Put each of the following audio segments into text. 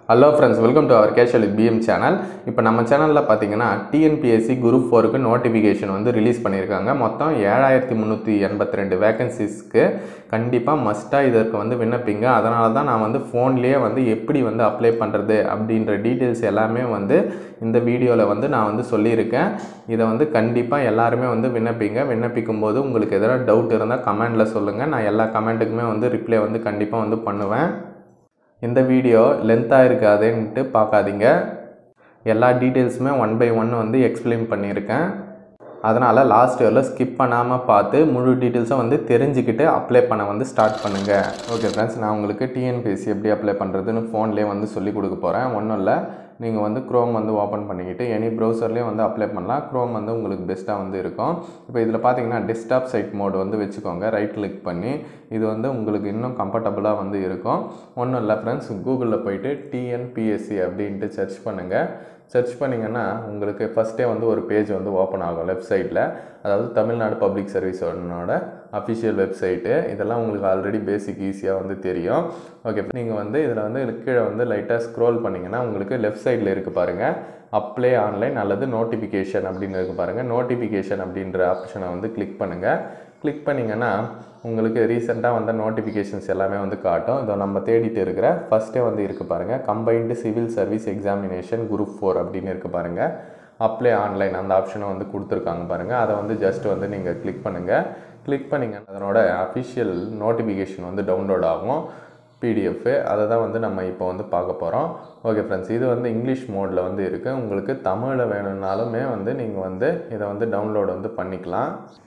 hello friends welcome to our casual PM channel இப்போ நம்ம சேனலில் பார்த்தீங்கன்னா டிஎன்பிஎஸ்சி குரூப் ஃபோருக்கு நோட்டிஃபிகேஷன் வந்து ரிலீஸ் பண்ணியிருக்காங்க மொத்தம் ஏழாயிரத்தி முந்நூற்றி எண்பத்தி ரெண்டு வேகன்சிஸ்க்கு கண்டிப்பாக மஸ்ட்டாக இதற்கு வந்து விண்ணப்பிங்க அதனால தான் நான் வந்து ஃபோன்லேயே வந்து எப்படி வந்து அப்ளை பண்ணுறது அப்படின்ற டீட்டெயில்ஸ் எல்லாமே வந்து இந்த வீடியோவில் வந்து நான் வந்து சொல்லியிருக்கேன் இதை வந்து கண்டிப்பாக எல்லாருமே வந்து விண்ணப்பிங்க விண்ணப்பிக்கும் போது உங்களுக்கு எதனா டவுட் இருந்தால் கமெண்டில் சொல்லுங்கள் நான் எல்லா கமெண்ட்டுக்குமே வந்து ரிப்ளை வந்து கண்டிப்பாக வந்து பண்ணுவேன் இந்த வீடியோ லென்த்தாக இருக்காதுன்ட்டு பார்க்காதீங்க எல்லா டீட்டெயில்ஸுமே ஒன் பை ஒன் வந்து எக்ஸ்பிளைன் பண்ணியிருக்கேன் அதனால் லாஸ்ட் இயரில் ஸ்கிப் பண்ணாமல் பார்த்து முழு டீட்டெயில்ஸும் வந்து தெரிஞ்சுக்கிட்டு அப்ளை பண்ண வந்து ஸ்டார்ட் பண்ணுங்கள் ஓகே ஃப்ரெண்ட்ஸ் நான் உங்களுக்கு டிஎன்பிஎஸ்சி எப்படி அப்ளை பண்ணுறதுன்னு ஃபோன்லேயே வந்து சொல்லி கொடுக்க போகிறேன் ஒன்றும் இல்லை நீங்கள் வந்து க்ரோம் வந்து ஓப்பன் பண்ணிக்கிட்டு எனி ப்ரௌசர்லேயும் வந்து அப்ளை பண்ணலாம் க்ரோம் வந்து உங்களுக்கு பெஸ்ட்டாக வந்து இருக்கும் இப்போ இதில் பார்த்தீங்கன்னா டெஸ்க்டாப் சைட் மோடு வந்து வச்சுக்கோங்க ரைட் கிளிக் பண்ணி இது வந்து உங்களுக்கு இன்னும் கம்ஃபர்டபுளாக வந்து இருக்கும் ஒன்றும் இல்லை ஃப்ரெண்ட்ஸ் கூகுளில் போயிட்டு டிஎன்பிஎஸ்சி அப்படின்ட்டு சர்ச் பண்ணுங்கள் சர்ச் பண்ணிங்கன்னா உங்களுக்கு ஃபஸ்ட்டே வந்து ஒரு பேஜ் வந்து ஓப்பன் ஆகும் லெஃப்ட் சைடில் அதாவது தமிழ்நாடு பப்ளிக் சர்வீஸோட அஃபிஷியல் வெப்சைட்டு இதெல்லாம் உங்களுக்கு ஆல்ரெடி பேசிக் ஈஸியாக வந்து தெரியும் ஓகே நீங்கள் வந்து இதில் வந்து கீழே வந்து லைட்டாக ஸ்க்ரோல் பண்ணிங்கன்னா உங்களுக்கு லெஃப்ட் சைடில் இருக்குது பாருங்கள் அப்ளை ஆன்லைன் அல்லது நோட்டிஃபிகேஷன் அப்படின்னு இருக்குது பாருங்கள் நோட்டிஃபிகேஷன் அப்படின்ற ஆப்ஷனை வந்து கிளிக் பண்ணுங்கள் கிளிக் பண்ணிங்கன்னா உங்களுக்கு ரீசெண்டாக வந்த நோட்டிஃபிகேஷன்ஸ் எல்லாமே வந்து காட்டும் இதோ நம்ம தேடிட்டு இருக்கிற ஃபஸ்ட்டே வந்து இருக்குது பாருங்கள் combined civil service examination group four அப்படின்னு இருக்குது பாருங்கள் அப்ளை ஆன்லைன் அந்த ஆப்ஷனை வந்து கொடுத்துருக்காங்க பாருங்கள் அதை வந்து ஜஸ்ட் வந்து நீங்கள் கிளிக் பண்ணுங்கள் கிளிக் பண்ணிங்க அதனோட அஃபிஷியல் நோட்டிஃபிகேஷன் வந்து டவுன்லோட் ஆகும் பிடிஎஃப் அதை தான் வந்து நம்ம இப்போ வந்து பார்க்க போகிறோம் ஓகே ஃப்ரெண்ட்ஸ் இது வந்து இங்கிலீஷ் மோடில் வந்து இருக்குது உங்களுக்கு தமிழில் வேணும்னாலுமே வந்து நீங்கள் வந்து இதை வந்து டவுன்லோட் வந்து பண்ணிக்கலாம்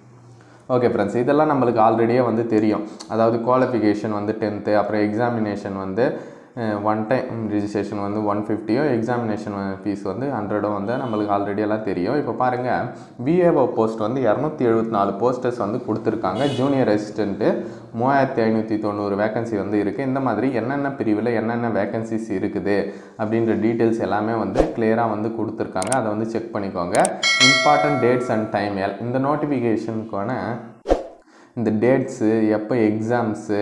ஓகே ஃப்ரெண்ட்ஸ் இதெல்லாம் நம்மளுக்கு ஆல்ரெடியே வந்து தெரியும் அதாவது குவாலிஃபிகேஷன் வந்து டென்த்து அப்புறம் எக்ஸாமினேஷன் வந்து ஒன் டைம் ரிஜிஸ்ட்ரேஷன் வந்து ஒன் ஃபிஃப்டியும் எக்ஸாமினேஷன் ஃபீஸ் வந்து ஹண்ட்ரடும் வந்து நம்மளுக்கு ஆல்ரெடி எல்லாம் தெரியும் இப்போ பாருங்கள் விஏஓ போஸ்ட் வந்து இரநூத்தி எழுபத்தி நாலு போஸ்டர்ஸ் வந்து கொடுத்துருக்காங்க ஜூனியர் அசிஸ்டண்ட்டு மூவாயிரத்தி ஐநூற்றி தொண்ணூறு வேகன்சி வந்து இருக்குது இந்த மாதிரி என்னென்ன பிரிவில் என்னென்ன வேகன்சிஸ் இருக்குது அப்படின்ற டீட்டெயில்ஸ் எல்லாமே வந்து கிளியராக வந்து கொடுத்துருக்காங்க அதை வந்து செக் பண்ணிக்கோங்க இம்பார்ட்டன்ட் டேட்ஸ் அண்ட் டைம் இந்த நோட்டிஃபிகேஷனுக்கான இந்த டேட்ஸு எப்போ எக்ஸாம்ஸு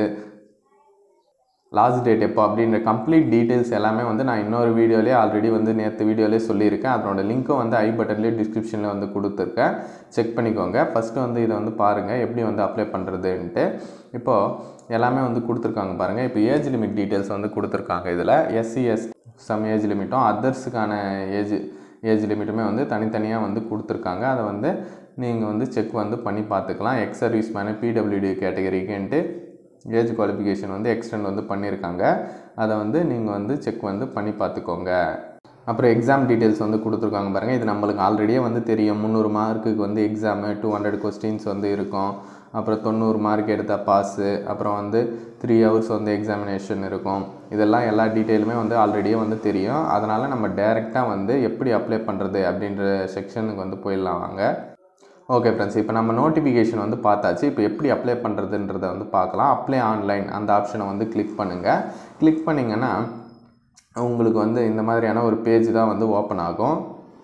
லாஸ்ட் டேட் எப்போ அப்படின்ற கம்ப்ளீட் டீட்டெயில்ஸ் எல்லாமே வந்து நான் இன்னொரு வீடியோலேயே ஆல்ரெடி வந்து நேற்று வீடியோலேயே சொல்லியிருக்கேன் அதனோட லிங்க்கும் வந்து ஐ பட்டன்லேயே டிஸ்கிரிப்ஷனில் வந்து கொடுத்துருக்கேன் செக் பண்ணிக்கோங்க ஃபஸ்ட்டு வந்து இதை வந்து பாருங்கள் எப்படி வந்து அப்ளை பண்ணுறதுன்ட்டு இப்போது எல்லாமே வந்து கொடுத்துருக்காங்க பாருங்கள் இப்போ ஏஜ் லிமிட் டீட்டெயில்ஸ் வந்து கொடுத்துருக்காங்க இதில் எஸ்சிஎஸ் சம் ஏஜ் லிமிட்டும் அதர்ஸுக்கான ஏஜ் ஏஜ் லிமிட்டுமே வந்து தனித்தனியாக வந்து கொடுத்துருக்காங்க அதை வந்து நீங்கள் வந்து செக் வந்து பண்ணி பார்த்துக்கலாம் எக்ஸ் சர்வீஸ் மேனு பிடபிள்யூடி கேட்டகரிக்குன்ட்டு ஏஜ் குவாலிஃபிகேஷன் வந்து எக்ஸ்டெண்ட் வந்து பண்ணியிருக்காங்க அதை வந்து நீங்கள் வந்து செக் வந்து பண்ணி பார்த்துக்கோங்க அப்புறம் எக்ஸாம் டீட்டெயில்ஸ் வந்து கொடுத்துருக்காங்க பாருங்கள் இது நம்மளுக்கு ஆல்ரெடியே வந்து தெரியும் முந்நூறு மார்க்குக்கு வந்து எக்ஸாமு டூ ஹண்ட்ரட் கொஸ்டின்ஸ் வந்து இருக்கும் அப்புறம் தொண்ணூறு மார்க் எடுத்தால் பாஸு அப்புறம் வந்து த்ரீ ஹவர்ஸ் வந்து எக்ஸாமினேஷன் இருக்கும் இதெல்லாம் எல்லா டீட்டெயிலுமே வந்து ஆல்ரெடியே வந்து தெரியும் அதனால் நம்ம டைரெக்டாக வந்து எப்படி அப்ளை பண்ணுறது அப்படின்ற செக்ஷனுக்கு வந்து போயிடலாம் வாங்க ஓகே ஃப்ரெண்ட்ஸ் இப்போ நம்ம நோட்டிஃபிகேஷன் வந்து பார்த்தாச்சு இப்போ எப்படி அப்ளை பண்ணுறதுன்றதை வந்து பார்க்கலாம் அப்ளை ஆன்லைன் அந்த ஆப்ஷனை வந்து கிளிக் பண்ணுங்கள் கிளிக் பண்ணிங்கன்னா உங்களுக்கு வந்து இந்த மாதிரியான ஒரு பேஜ் தான் வந்து ஓப்பன் ஆகும்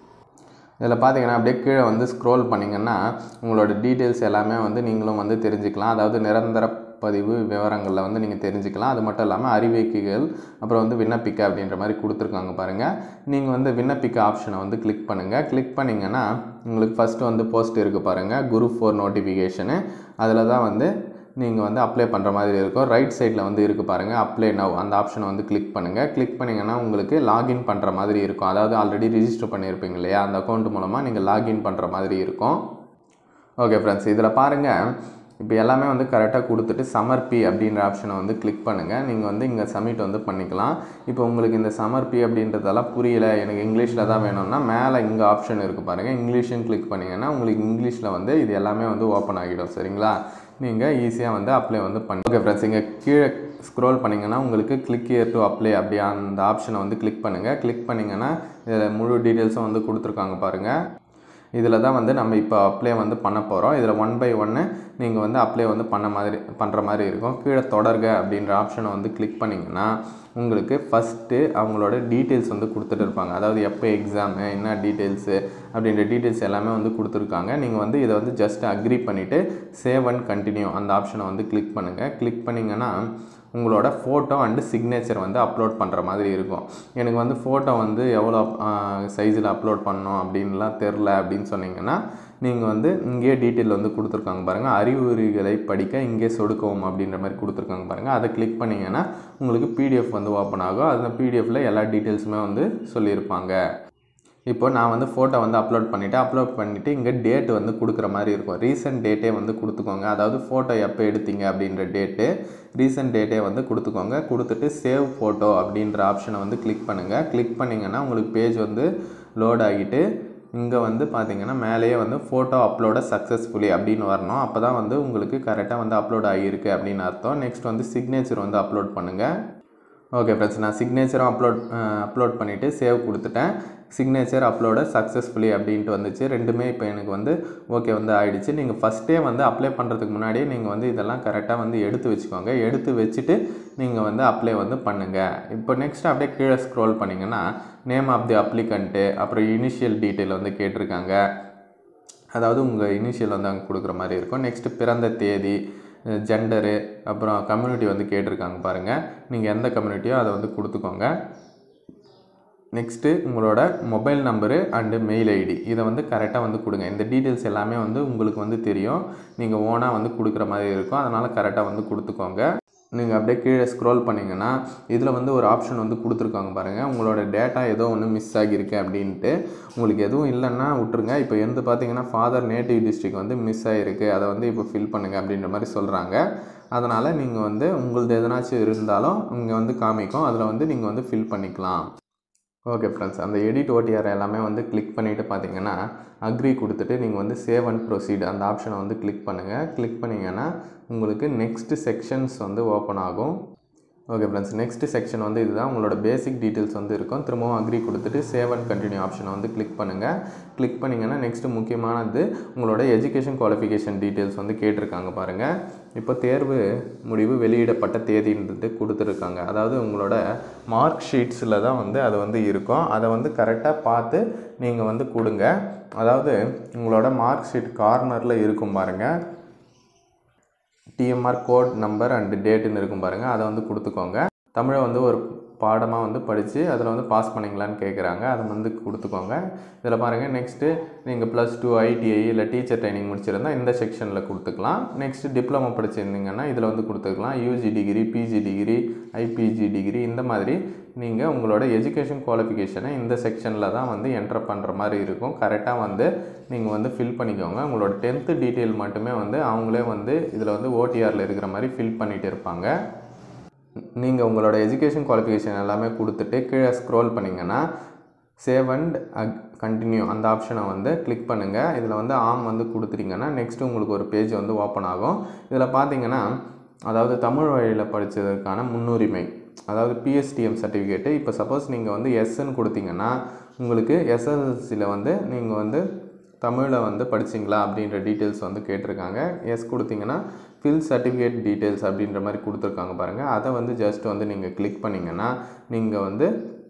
இதில் பார்த்தீங்கன்னா அப்படியே கீழே வந்து ஸ்க்ரோல் பண்ணிங்கன்னா உங்களோட டீட்டெயில்ஸ் எல்லாமே வந்து நீங்களும் வந்து தெரிஞ்சுக்கலாம் அதாவது நிரந்தர பதிவு விவரங்களில் வந்து நீங்கள் தெரிஞ்சுக்கலாம் அது மட்டும் இல்லாமல் அறிவிக்கைகள் அப்புறம் வந்து விண்ணப்பிக்க அப்படின்ற மாதிரி கொடுத்துருக்காங்க பாருங்கள் நீங்கள் வந்து விண்ணப்பிக்க ஆப்ஷனை வந்து கிளிக் பண்ணுங்கள் கிளிக் பண்ணிங்கன்னா உங்களுக்கு ஃபஸ்ட்டு வந்து போஸ்ட் இருக்குது பாருங்கள் குரூப் ஃபோர் நோட்டிஃபிகேஷனு அதில் தான் வந்து நீங்கள் வந்து அப்ளை பண்ணுற மாதிரி இருக்கும் ரைட் சைடில் வந்து இருக்குது பாருங்கள் அப்ளை நவ் அந்த ஆப்ஷனை வந்து கிளிக் பண்ணுங்கள் கிளிக் பண்ணிங்கன்னா உங்களுக்கு லாகின் பண்ணுற மாதிரி இருக்கும் அதாவது ஆல்ரெடி ரிஜிஸ்டர் பண்ணியிருப்பீங்க இல்லையா அந்த அக்கௌண்ட் மூலமாக நீங்கள் லாகின் பண்ணுற மாதிரி இருக்கும் ஓகே ஃப்ரெண்ட்ஸ் இதில் பாருங்கள் இப்போ எல்லாமே வந்து கரெக்டாக கொடுத்துட்டு சமர்ப்பி அப்படின்ற ஆப்ஷனை வந்து கிளிக் பண்ணுங்கள் நீங்கள் வந்து இங்கே சப்மிட் வந்து பண்ணிக்கலாம் இப்போ உங்களுக்கு இந்த சமர்ப்பி அப்படின்றதெல்லாம் புரியல எனக்கு இங்கிலீஷில் தான் வேணும்னா மேலே இங்கே ஆப்ஷன் இருக்குது பாருங்கள் இங்கிலீஷும் கிளிக் பண்ணிங்கன்னா உங்களுக்கு இங்கிலீஷில் வந்து இது எல்லாமே வந்து ஓப்பன் ஆகிடும் சரிங்களா நீங்கள் ஈஸியாக வந்து அப்ளை வந்து பண்ணி ஓகே ஃப்ரெண்ட்ஸ் இங்கே கீழே ஸ்க்ரோல் பண்ணிங்கன்னா உங்களுக்கு கிளிக் இயர் டு அப்ளை அப்படி அந்த ஆப்ஷனை வந்து கிளிக் பண்ணுங்கள் கிளிக் பண்ணிங்கன்னா இதில் முழு டீட்டெயில்ஸும் வந்து கொடுத்துருக்காங்க பாருங்கள் இதில் தான் வந்து நம்ம இப்போ அப்ளை வந்து பண்ண போகிறோம் இதில் ஒன் பை ஒன்று நீங்கள் வந்து அப்ளை வந்து பண்ண மாதிரி பண்ணுற மாதிரி இருக்கும் கீழே தொடர்க அப்படின்ற ஆப்ஷனை வந்து கிளிக் பண்ணிங்கன்னா உங்களுக்கு ஃபஸ்ட்டு அவங்களோட டீட்டெயில்ஸ் வந்து கொடுத்துட்டு இருப்பாங்க அதாவது எப்போ எக்ஸாமு என்ன டீட்டெயில்ஸு அப்படின்ற டீட்டெயில்ஸ் எல்லாமே வந்து கொடுத்துருக்காங்க நீங்கள் வந்து இதை வந்து ஜஸ்ட் அக்ரி பண்ணிவிட்டு சேவ் அண்ட் கண்டினியூ அந்த ஆப்ஷனை வந்து கிளிக் பண்ணுங்கள் கிளிக் பண்ணிங்கன்னா உங்களோட ஃபோட்டோ அண்டு சிக்னேச்சர் வந்து அப்லோட் பண்ணுற மாதிரி இருக்கும் எனக்கு வந்து ஃபோட்டோ வந்து எவ்வளோ சைஸில் அப்லோட் பண்ணணும் அப்படின்லாம் தெரில அப்படின்னு சொன்னீங்கன்னா நீங்கள் வந்து இங்கேயே டீட்டெயில் வந்து கொடுத்துருக்காங்க பாருங்கள் அறிகுறிகளை படிக்க இங்கே சொடுக்கவும் அப்படின்ற மாதிரி கொடுத்துருக்காங்க பாருங்கள் அதை கிளிக் பண்ணிங்கன்னா உங்களுக்கு பிடிஎஃப் வந்து ஓப்பன் ஆகும் அந்த பிடிஎஃப்பில் எல்லா டீட்டெயில்ஸுமே வந்து சொல்லியிருப்பாங்க இப்போ நான் வந்து ஃபோட்டோ வந்து அப்லோட் பண்ணிவிட்டு அப்லோட் பண்ணிவிட்டு இங்கே டேட் வந்து கொடுக்குற மாதிரி இருக்கும் ரீசெண்ட் டேட்டே வந்து கொடுத்துக்கோங்க அதாவது ஃபோட்டோ எப்போ எடுத்தீங்க அப்படின்ற டேட்டு ரீசெண்ட் டேட்டே வந்து கொடுத்துக்கோங்க கொடுத்துட்டு சேவ் ஃபோட்டோ அப்படின்ற ஆப்ஷனை வந்து கிளிக் பண்ணுங்கள் கிளிக் பண்ணிங்கன்னா உங்களுக்கு பேஜ் வந்து லோட் ஆகிட்டு இங்கே வந்து பார்த்தீங்கன்னா மேலேயே வந்து ஃபோட்டோ அப்லோட சக்ஸஸ்ஃபுல்லி அப்படின்னு வரணும் அப்போ தான் வந்து உங்களுக்கு கரெக்டாக வந்து அப்லோட் ஆகியிருக்கு அப்படின்னு அர்த்தம் நெக்ஸ்ட் வந்து சிக்னேச்சர் வந்து அப்லோட் பண்ணுங்கள் ஓகே ஃப்ரெண்ட்ஸ் நான் சிக்னேச்சரும் அப்லோட் அப்லோட் பண்ணிவிட்டு சேவ் கொடுத்துட்டேன் சிக்னேச்சர் அப்லோட சக்ஸஸ்ஃபுல்லி அப்படின்ட்டு வந்துச்சு ரெண்டுமே இப்போ எனக்கு வந்து ஓகே வந்து ஆயிடுச்சு நீங்கள் ஃபஸ்ட்டே வந்து அப்ளை பண்ணுறதுக்கு முன்னாடியே நீங்கள் வந்து இதெல்லாம் கரெக்டாக வந்து எடுத்து வச்சுக்கோங்க எடுத்து வச்சுட்டு நீங்கள் வந்து அப்ளை வந்து பண்ணுங்கள் இப்போ நெக்ஸ்ட் அப்படியே கீழே ஸ்க்ரோல் பண்ணிங்கன்னா நேம் ஆஃப் தி அப்ளிகண்ட்டு அப்புறம் இனிஷியல் டீட்டெயில் வந்து கேட்டிருக்காங்க அதாவது உங்கள் இனிஷியல் வந்து அங்கே கொடுக்குற மாதிரி இருக்கும் நெக்ஸ்ட்டு பிறந்த தேதி ஜெண்டரு அப்புறம் கம்யூனிட்டி வந்து கேட்டிருக்காங்க பாருங்கள் நீங்கள் எந்த கம்யூனிட்டியோ அதை வந்து கொடுத்துக்கோங்க நெக்ஸ்ட்டு உங்களோட mobile number and mail ID இதை வந்து கரெக்டாக வந்து கொடுங்க இந்த டீட்டெயில்ஸ் எல்லாமே வந்து உங்களுக்கு வந்து தெரியும் நீங்கள் ஓனாக வந்து கொடுக்குற மாதிரி இருக்கும் அதனால் கரெக்டாக வந்து கொடுத்துக்கோங்க நீங்கள் அப்படியே கீழே ஸ்க்ரோல் பண்ணிங்கன்னா இதில் வந்து ஒரு ஆப்ஷன் வந்து கொடுத்துருக்காங்க பாருங்கள் உங்களோட டேட்டா ஏதோ ஒன்று மிஸ் ஆகியிருக்கு அப்படின்ட்டு உங்களுக்கு எதுவும் இல்லைன்னா விட்ருங்க இப்போ எந்த பார்த்தீங்கன்னா ஃபாதர் நேட்டிவ் டிஸ்ட்ரிக் வந்து மிஸ் ஆகிருக்கு அதை வந்து இப்போ ஃபில் பண்ணுங்கள் அப்படின்ற மாதிரி சொல்கிறாங்க அதனால் நீங்கள் வந்து உங்களது எதனாச்சும் இருந்தாலும் இங்கே வந்து காமிக்கும் அதில் வந்து நீங்கள் வந்து ஃபில் பண்ணிக்கலாம் ஓகே ஃப்ரெண்ட்ஸ் அந்த எடிட் ஓடிஆர் எல்லாமே வந்து கிளிக் பண்ணிவிட்டு பார்த்தீங்கன்னா அக்ரி கொடுத்துட்டு நீங்கள் வந்து சேவ் அண்ட் ப்ரொசீட் அந்த ஆப்ஷனை வந்து கிளிக் பண்ணுங்கள் கிளிக் பண்ணிங்கன்னா உங்களுக்கு நெக்ஸ்ட் செக்ஷன்ஸ் வந்து ஓப்பன் ஆகும் ஓகே ஃப்ரெண்ட்ஸ் நெக்ஸ்ட் செக்ஷன் வந்து இதுதான் உங்களோட பேசிக் டீட்டெயில்ஸ் வந்து இருக்கும் திரும்பவும் அக்ரி கொடுத்துட்டு சேவ் அண்ட் கண்டினியூ ஆப்ஷனை வந்து கிளிக் பண்ணுங்கள் கிளிக் பண்ணிங்கன்னா நெக்ஸ்ட்டு முக்கியமானது உங்களோட எஜுகேஷன் குவாலிஃபிகேஷன் டீட்டெயில்ஸ் வந்து கேட்டிருக்காங்க பாருங்கள் இப்போ தேர்வு முடிவு வெளியிடப்பட்ட தேதின்றது கொடுத்துருக்காங்க அதாவது உங்களோட மார்க் ஷீட்ஸில் தான் வந்து அது வந்து இருக்கும் அதை வந்து கரெக்டாக பார்த்து நீங்கள் வந்து கொடுங்க அதாவது உங்களோட மார்க் ஷீட் கார்னரில் இருக்கும் பாருங்கள் டிஎம்ஆர் கோட் நம்பர் அண்டு டேட்டுன்னு இருக்கும் பாருங்கள் அதை வந்து கொடுத்துக்கோங்க தமிழை வந்து ஒரு பாடமாக வந்து படித்து அதில் வந்து பாஸ் பண்ணிங்களான்னு கேட்குறாங்க அதை வந்து கொடுத்துக்கோங்க இதில் பாருங்கள் நெக்ஸ்ட்டு நீங்கள் ப்ளஸ் டூ ஐடிஐ இல்லை டீச்சர் ட்ரைனிங் முடிச்சிருந்தா இந்த செக்ஷனில் கொடுத்துக்கலாம் நெக்ஸ்ட்டு டிப்ளமோ படிச்சிருந்தீங்கன்னா இதில் வந்து கொடுத்துக்கலாம் UG degree PG degree IPG degree இந்த மாதிரி நீங்கள் உங்களோட எஜுகேஷன் குவாலிஃபிகேஷனை இந்த செக்ஷனில் தான் வந்து என்டர் பண்ணுற மாதிரி இருக்கும் கரெக்டாக வந்து நீங்கள் வந்து ஃபில் பண்ணிக்கோங்க உங்களோட டென்த்து டீட்டெயில் மட்டுமே வந்து அவங்களே வந்து இதில் வந்து ஓடிஆரில் இருக்கிற மாதிரி ஃபில் பண்ணிகிட்டு இருப்பாங்க நீங்கள் உங்களோட எஜுகேஷன் குவாலிஃபிகேஷன் எல்லாமே கொடுத்துட்டு கீழே ஸ்க்ரோல் பண்ணிங்கன்னா சேவ் அண்ட் அக் கண்டினியூ அந்த ஆப்ஷனை வந்து கிளிக் பண்ணுங்கள் இதில் வந்து ஆம் வந்து கொடுத்துட்டீங்கன்னா நெக்ஸ்ட்டு உங்களுக்கு ஒரு பேஜ் வந்து ஓப்பன் ஆகும் இதில் பார்த்தீங்கன்னா அதாவது தமிழ் வழியில் படித்ததற்கான முன்னுரிமை அதாவது பிஎஸ்டிஎம் சர்டிஃபிகேட்டு இப்போ சப்போஸ் நீங்கள் வந்து எஸ்ன்னு கொடுத்தீங்கன்னா உங்களுக்கு எஸ்எஸ்எல்சியில் வந்து நீங்கள் வந்து தமிழில் வந்து படிச்சிங்களா அப்படின்ற டீட்டெயில்ஸ் வந்து கேட்டிருக்காங்க எஸ் கொடுத்தீங்கன்னா ஃபில் சர்டிஃபிகேட் டீட்டெயில்ஸ் அப்படின்ற மாதிரி கொடுத்துருக்காங்க பாருங்கள் அதை வந்து ஜஸ்ட் வந்து நீங்கள் கிளிக் பண்ணிங்கன்னா நீங்கள் வந்து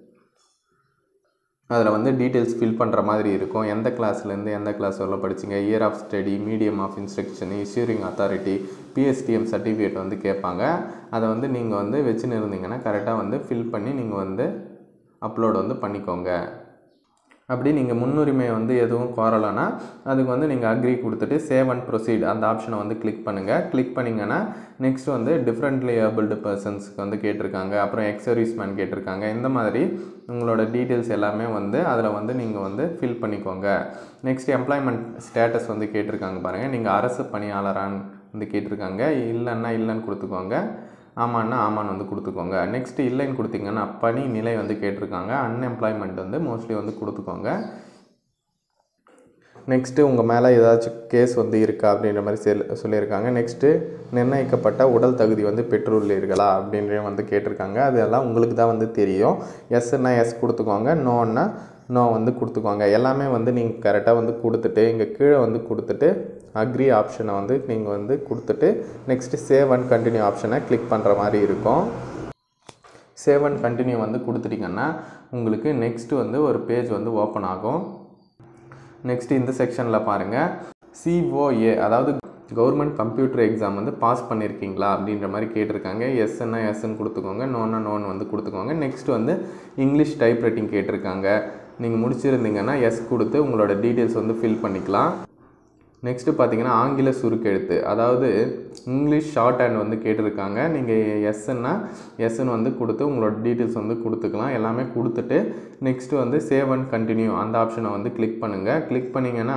அதில் வந்து டீட்டெயில்ஸ் ஃபில் பண்ணுற மாதிரி இருக்கும் எந்த கிளாஸ்லேருந்து எந்த கிளாஸ் வரல படிச்சிங்க year of study medium of instruction இஷ்யூரிங் அத்தாரிட்டி பிஎஸ்டிஎம் சர்டிஃபிகேட் வந்து கேட்பாங்க அதை வந்து நீங்கள் வந்து வச்சுன்னு இருந்தீங்கன்னா கரெக்டாக வந்து ஃபில் பண்ணி நீங்கள் வந்து அப்லோட் வந்து பண்ணிக்கோங்க அப்படி நீங்கள் முன்னுரிமை வந்து எதுவும் கோரலைன்னா அதுக்கு வந்து நீங்கள் அக்ரி கொடுத்துட்டு சேவ் அண்ட் ப்ரொசீட் அந்த ஆப்ஷனை வந்து கிளிக் பண்ணுங்கள் கிளிக் பண்ணிங்கன்னா நெக்ஸ்ட் வந்து டிஃப்ரெண்ட்லி ஏபிள்டு பர்சன்ஸ்க்கு வந்து கேட்டிருக்காங்க அப்புறம் எக்ஸர்வீஸ்மேன் கேட்டிருக்காங்க இந்த மாதிரி உங்களோட டீட்டெயில்ஸ் எல்லாமே வந்து அதில் வந்து நீங்கள் வந்து ஃபில் பண்ணிக்கோங்க நெக்ஸ்ட் எம்ப்ளாய்மெண்ட் ஸ்டேட்டஸ் வந்து கேட்டிருக்காங்க பாருங்கள் நீங்கள் அரசு பணியாளரான்னு வந்து கேட்டிருக்காங்க இல்லைன்னா இல்லைன்னு கொடுத்துக்கோங்க ஆமான்னா ஆமான்னு வந்து கொடுத்துக்கோங்க நெக்ஸ்ட்டு இல்லைன்னு கொடுத்தீங்கன்னா பணி நிலை வந்து கேட்டிருக்காங்க அன்எம்ப்ளாய்மெண்ட் வந்து மோஸ்ட்லி வந்து கொடுத்துக்கோங்க நெக்ஸ்ட்டு உங்கள் மேலே ஏதாச்சும் கேஸ் வந்து இருக்கா அப்படின்ற மாதிரி செல் சொல்லியிருக்காங்க நெக்ஸ்ட்டு நிர்ணயிக்கப்பட்ட உடல் தகுதி வந்து பெற்றுள்ளீர்களா அப்படின்ற வந்து கேட்டிருக்காங்க அதெல்லாம் உங்களுக்கு தான் வந்து தெரியும் எஸ்ன்னா எஸ் கொடுத்துக்கோங்க நோன்னா நோ வந்து கொடுத்துக்கோங்க எல்லாமே வந்து நீங்கள் கரெக்டாக வந்து கொடுத்துட்டு இங்கே கீழே வந்து கொடுத்துட்டு அக்ரி ஆப்ஷனை வந்து நீங்கள் வந்து கொடுத்துட்டு நெக்ஸ்ட்டு சேவ் அண்ட் கண்டினியூ ஆப்ஷனை கிளிக் பண்ணுற மாதிரி இருக்கும் சேவ் அண்ட் கண்டினியூ வந்து கொடுத்துட்டிங்கன்னா உங்களுக்கு நெக்ஸ்ட்டு வந்து ஒரு பேஜ் வந்து ஓப்பன் ஆகும் நெக்ஸ்ட் இந்த செக்ஷனில் பாருங்கள் சிஓஏ அதாவது கவர்மெண்ட் கம்ப்யூட்டர் எக்ஸாம் வந்து பாஸ் பண்ணியிருக்கீங்களா அப்படின்ற மாதிரி கேட்டிருக்காங்க எஸ்ன்னா எஸ்ன்னு கொடுத்துக்கோங்க நோன்னா நோன் வந்து கொடுத்துக்கோங்க நெக்ஸ்ட் வந்து இங்கிலீஷ் டைப் ரைட்டிங் கேட்டிருக்காங்க நீங்கள் முடிச்சிருந்தீங்கன்னா எஸ் கொடுத்து உங்களோட டீட்டெயில்ஸ் வந்து ஃபில் பண்ணிக்கலாம் நெக்ஸ்ட்டு பார்த்தீங்கன்னா ஆங்கில சுருக்கெழுத்து அதாவது இங்கிலீஷ் ஷார்ட் ஹேண்ட் வந்து கேட்டிருக்காங்க நீங்கள் எஸ்ன்னா எஸ்ன்னு வந்து கொடுத்து உங்களோட டீட்டெயில்ஸ் வந்து கொடுத்துக்கலாம் எல்லாமே கொடுத்துட்டு நெக்ஸ்ட்டு வந்து சேவ் அண்ட் கண்டினியூ அந்த ஆப்ஷனை வந்து கிளிக் பண்ணுங்கள் கிளிக் பண்ணிங்கன்னா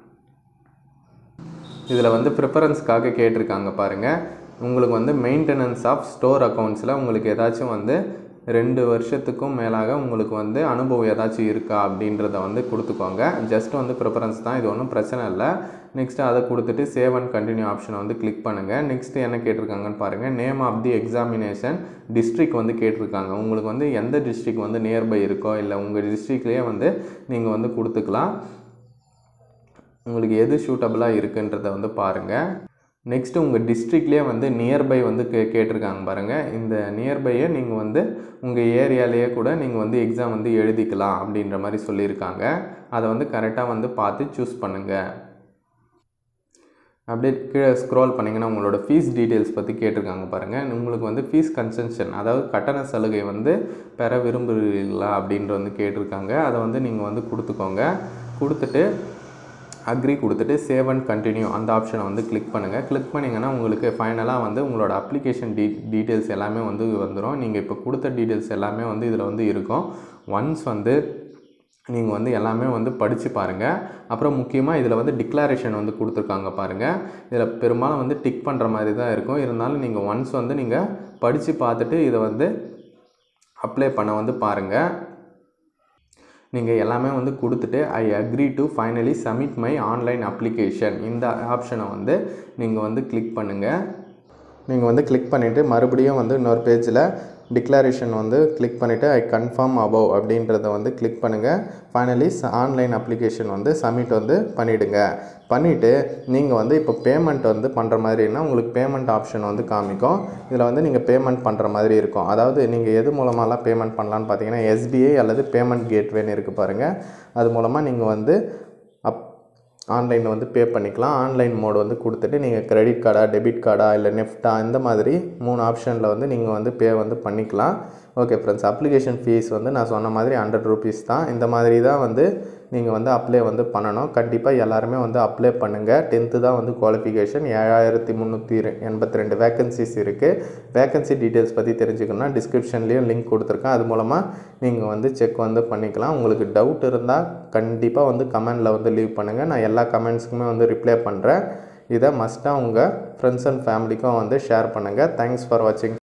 இதில் வந்து ப்ரிஃபரன்ஸ்க்காக கேட்டிருக்காங்க பாருங்கள் உங்களுக்கு வந்து மெயின்டெனன்ஸ் ஆஃப் ஸ்டோர் அக்கௌண்ட்ஸில் உங்களுக்கு ஏதாச்சும் வந்து ரெண்டு வருஷத்துக்கும் மேலாக உங்களுக்கு வந்து அனுபவம் ஏதாச்சும் இருக்கா அப்படின்றத வந்து கொடுத்துக்கோங்க ஜஸ்ட் வந்து ப்ரிஃபரன்ஸ் தான் இது ஒன்றும் பிரச்சனை இல்லை நெக்ஸ்ட்டு அதை கொடுத்துட்டு சேவ் அண்ட் கண்டினியூ ஆப்ஷனை வந்து கிளிக் பண்ணுங்கள் நெக்ஸ்ட்டு என்ன கேட்டிருக்காங்கன்னு பாருங்கள் name of the examination district வந்து கேட்டிருக்காங்க உங்களுக்கு வந்து எந்த டிஸ்ட்ரிக் வந்து நியர்பை இருக்கோ இல்லை உங்கள் டிஸ்ட்ரிக்ட்லேயே வந்து நீங்கள் வந்து கொடுத்துக்கலாம் உங்களுக்கு எது சூட்டபுளாக இருக்குன்றத வந்து பாருங்கள் நெக்ஸ்ட்டு உங்கள் டிஸ்ட்ரிக்ட்லேயே வந்து நியர்பை வந்து கே கேட்டிருக்காங்க பாருங்கள் இந்த நியர்பையை நீங்கள் வந்து உங்கள் ஏரியாலேயே கூட நீங்கள் வந்து எக்ஸாம் வந்து எழுதிக்கலாம் அப்படின்ற மாதிரி சொல்லியிருக்காங்க அதை வந்து கரெக்டாக வந்து பார்த்து சூஸ் பண்ணுங்கள் அப்படியே கீழே ஸ்க்ரோல் பண்ணிங்கன்னா உங்களோட ஃபீஸ் டீட்டெயில்ஸ் பற்றி கேட்டிருக்காங்க பாருங்கள் உங்களுக்கு வந்து ஃபீஸ் கன்சென்ஷன் அதாவது கட்டண சலுகை வந்து பெற விரும்புகிறீங்களா அப்படின்ற வந்து கேட்டிருக்காங்க அதை வந்து நீங்கள் வந்து கொடுத்துக்கோங்க கொடுத்துட்டு அக்ரி கொடுத்துட்டு சேவ் அண்ட் கண்டினியூ அந்த ஆப்ஷனை வந்து கிளிக் பண்ணுங்கள் கிளிக் பண்ணிங்கன்னா உங்களுக்கு ஃபைனலாக வந்து உங்களோட அப்ளிகேஷன் டீ டீட்டெயில்ஸ் எல்லாமே வந்து வந்துடும் நீங்கள் இப்போ கொடுத்த டீட்டெயில்ஸ் எல்லாமே வந்து இதில் வந்து இருக்கும் ஒன்ஸ் வந்து நீங்கள் வந்து எல்லாமே வந்து படித்து பாருங்கள் அப்புறம் முக்கியமாக இதில் வந்து டிக்ளரேஷன் வந்து கொடுத்துருக்காங்க பாருங்கள் இதில் பெரும்பாலும் வந்து டிக் பண்ணுற மாதிரி தான் இருக்கும் இருந்தாலும் நீங்கள் ஒன்ஸ் வந்து நீங்கள் படித்து பார்த்துட்டு இதை வந்து அப்ளை பண்ண வந்து பாருங்கள் நீங்கள் எல்லாமே வந்து கொடுத்துட்டு I agree to finally submit my online application இந்த ஆப்ஷனை வந்து நீங்கள் வந்து கிளிக் பண்ணுங்கள் நீங்கள் வந்து கிளிக் பண்ணிவிட்டு மறுபடியும் வந்து இன்னொரு பேஜில் டிக்ளரேஷன் வந்து கிளிக் பண்ணிவிட்டு ஐ கன்ஃபார்ம் அபவ் அப்படின்றத வந்து கிளிக் பண்ணுங்கள் ஃபைனலி ஆன்லைன் அப்ளிகேஷன் வந்து சப்மிட் வந்து பண்ணிவிடுங்க பண்ணிவிட்டு நீங்கள் வந்து இப்போ பேமெண்ட் வந்து பண்ணுற மாதிரினா உங்களுக்கு பேமெண்ட் ஆப்ஷன் வந்து காமிக்கும் இதில் வந்து நீங்கள் பேமெண்ட் பண்ணுற மாதிரி இருக்கும் அதாவது நீங்கள் எது மூலமாலாம் பேமெண்ட் பண்ணலான்னு பார்த்தீங்கன்னா எஸ்பிஐ அல்லது பேமெண்ட் கேட்வேன்னு இருக்குது பாருங்கள் அது மூலமாக நீங்கள் வந்து அப் ஆன்லைனில் வந்து பே பண்ணிக்கலாம் ஆன்லைன் மோடு வந்து கொடுத்துட்டு நீங்கள் கிரெடிட் கார்டா டெபிட் கார்டா இல்லை நெஃப்டா இந்த மாதிரி மூணு ஆப்ஷனில் வந்து நீங்கள் வந்து பே வந்து பண்ணிக்கலாம் ஓகே ஃப்ரெண்ட்ஸ் அப்ளிகேஷன் ஃபீஸ் வந்து நான் சொன்ன மாதிரி ஹண்ட்ரட் ருபீஸ் தான் இந்த மாதிரி தான் வந்து நீங்கள் வந்து அப்ளை வந்து பண்ணணும் கண்டிப்பாக எல்லாருமே வந்து அப்ளை பண்ணுங்கள் டென்த்து தான் வந்து குவாலிஃபிகேஷன் ஏழாயிரத்தி முந்நூற்றி எண்பத்தி ரெண்டு வேக்கன்சிஸ் இருக்குது வேக்கன்சி டீட்டெயில்ஸ் பற்றி தெரிஞ்சுக்கணும்னா டிஸ்கிரிப்ஷன்லேயும் லிங்க் கொடுத்துருக்கேன் அது மூலமாக நீங்கள் வந்து செக் வந்து பண்ணிக்கலாம் உங்களுக்கு டவுட் இருந்தால் கண்டிப்பாக வந்து கமெண்டில் வந்து லீவ் பண்ணுங்கள் நான் எல்லா கமெண்ட்ஸுக்குமே வந்து ரிப்ளை பண்ணுறேன் இதை மஸ்ட்டாக உங்கள் ஃப்ரெண்ட்ஸ் அண்ட் ஃபேமிலிக்கும் வந்து ஷேர் பண்ணுங்கள் தேங்க்ஸ் ஃபார் வாட்சிங்